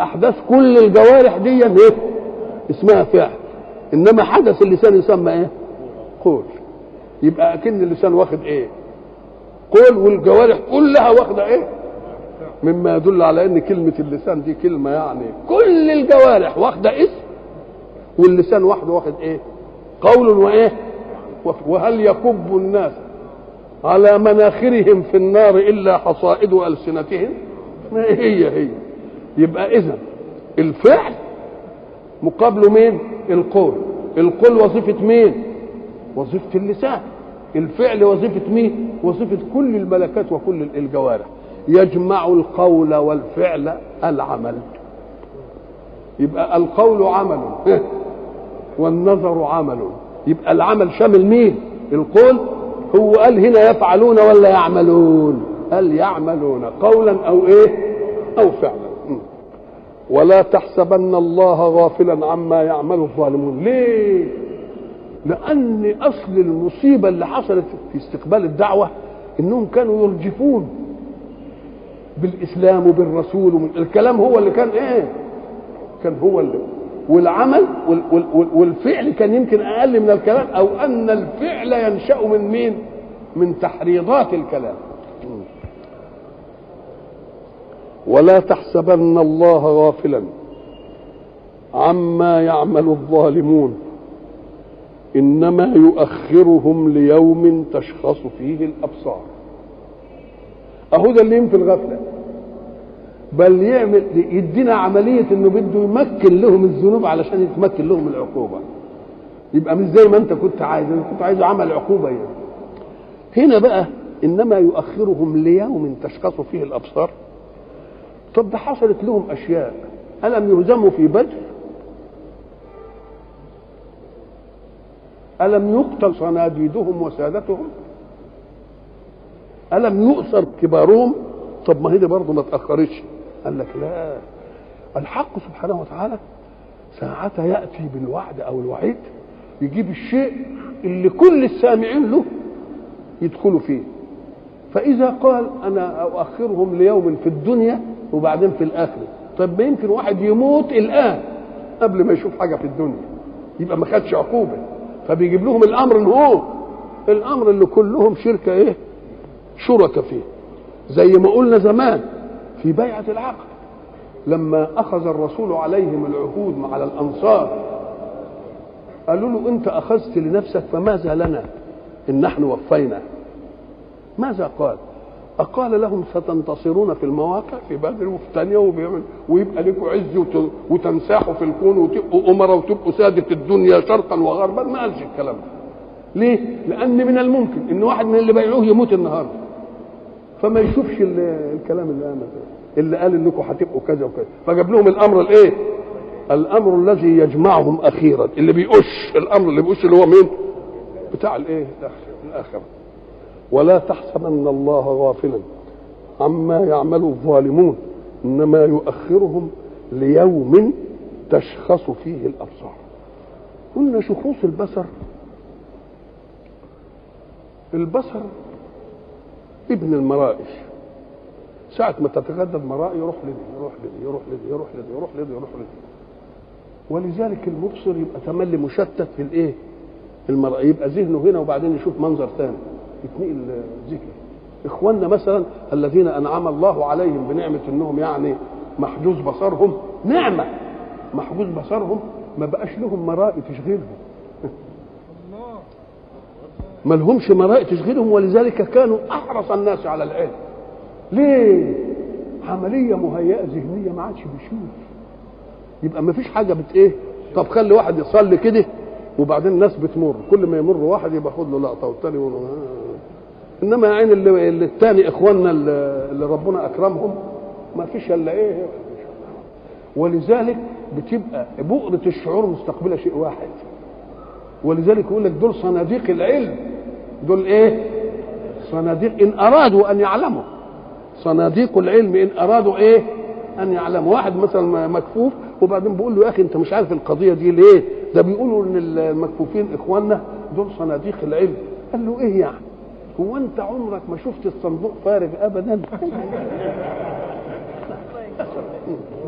يبقى احداث كل الجوارح دي ايه اسمها فعل انما حدث اللسان يسمى ايه قول يبقى اكن اللسان واخد ايه قول والجوارح كلها واخده ايه مما يدل على ان كلمه اللسان دي كلمه يعني كل الجوارح واخده اسم واللسان وحده واخد ايه قول وايه وهل يكب الناس على مناخرهم في النار الا حصائد السنتهم ما هي هي يبقى اذا الفعل مقابله مين القول القول وظيفه مين وظيفه اللسان الفعل وظيفه مين وظيفه كل الملكات وكل الجوارح يجمع القول والفعل العمل يبقى القول عمل والنظر عمل يبقى العمل شامل مين القول هو قال هنا يفعلون ولا يعملون قال يعملون قولا او ايه او فعلا ولا تحسبن الله غافلا عما يعمل الظالمون ليه لان اصل المصيبه اللي حصلت في استقبال الدعوه انهم كانوا يرجفون بالاسلام وبالرسول ومن الكلام هو اللي كان ايه كان هو اللي والعمل وال وال والفعل كان يمكن اقل من الكلام او ان الفعل ينشا من مين من تحريضات الكلام ولا تحسبن الله غافلا عما يعمل الظالمون انما يؤخرهم ليوم تشخص فيه الابصار اهو ده اللي ينفي الغفله بل يعمل يدينا عمليه انه بده يمكن لهم الذنوب علشان يتمكن لهم العقوبه يبقى مش زي ما انت كنت عايز انا كنت عايز عمل عقوبه يعني. هنا بقى انما يؤخرهم ليوم تشخص فيه الابصار طب ده حصلت لهم اشياء الم يهزموا في بدر الم يقتل صناديدهم وسادتهم الم يؤثر كبارهم طب ما هي دي برضه ما تاخرتش قال لك لا الحق سبحانه وتعالى ساعتها ياتي بالوعد او الوعيد يجيب الشيء اللي كل السامعين له يدخلوا فيه فاذا قال انا اؤخرهم ليوم في الدنيا وبعدين في الاخره طب ما يمكن واحد يموت الان قبل ما يشوف حاجه في الدنيا يبقى ما خدش عقوبه فبيجيب لهم الامر اللي هو الامر اللي كلهم شركه ايه شركة فيه زي ما قلنا زمان في بيعة العقد لما أخذ الرسول عليهم العهود مع الأنصار قالوا له أنت أخذت لنفسك فماذا لنا إن نحن وفينا ماذا قال أقال لهم ستنتصرون في المواقع في بدر وفي ثانية وبيعمل ويبقى لكم عز وت- وتنساحوا في الكون وتبقوا أمراء وتبقوا سادة الدنيا شرقا وغربا ما قالش الكلام ده ليه؟ لأن من الممكن إن واحد من اللي بيعوه يموت النهارده فما يشوفش ال- الكلام اللي قال اللي قال انكم هتبقوا كذا وكذا فجاب لهم الامر الايه؟ الامر الذي يجمعهم اخيرا اللي بيقش الامر اللي بيقش اللي هو مين؟ بتاع الايه؟ الاخره ولا تحسبن الله غافلا عما يعمل الظالمون انما يؤخرهم ليوم تشخص فيه الابصار قلنا شخوص البصر البصر ابن المرائي ساعة ما تتغدى المرائي يروح لدي يروح لدي يروح لدي يروح لدي يروح لدي يروح لدي ولذلك المبصر يبقى تملي مشتت في الايه؟ المرأة يبقى ذهنه هنا وبعدين يشوف منظر ثاني يتنقل ذكر اخواننا مثلا الذين انعم الله عليهم بنعمه انهم يعني محجوز بصرهم نعمه محجوز بصرهم ما بقاش لهم مرائي تشغلهم ما لهمش مرائي تشغلهم ولذلك كانوا احرص الناس على العلم ليه عمليه مهيئه ذهنيه ما عادش بيشوف يبقى ما فيش حاجه بت ايه طب خلي واحد يصلي كده وبعدين الناس بتمر كل ما يمر واحد يبقى خد له لقطه والتاني يقول له آه. انما يا عين اللي, اللي التاني اخواننا اللي, اللي ربنا اكرمهم ما فيش الا ايه ولذلك بتبقى بؤرة الشعور مستقبلة شيء واحد ولذلك يقول لك دول صناديق العلم دول ايه صناديق ان ارادوا ان يعلموا صناديق العلم ان ارادوا ايه ان يعلموا واحد مثلا مكفوف وبعدين بيقول له يا اخي انت مش عارف القضيه دي ليه ده بيقولوا ان المكفوفين اخواننا دول صناديق العلم قال له ايه يعني هو انت عمرك ما شفت الصندوق فارغ ابدا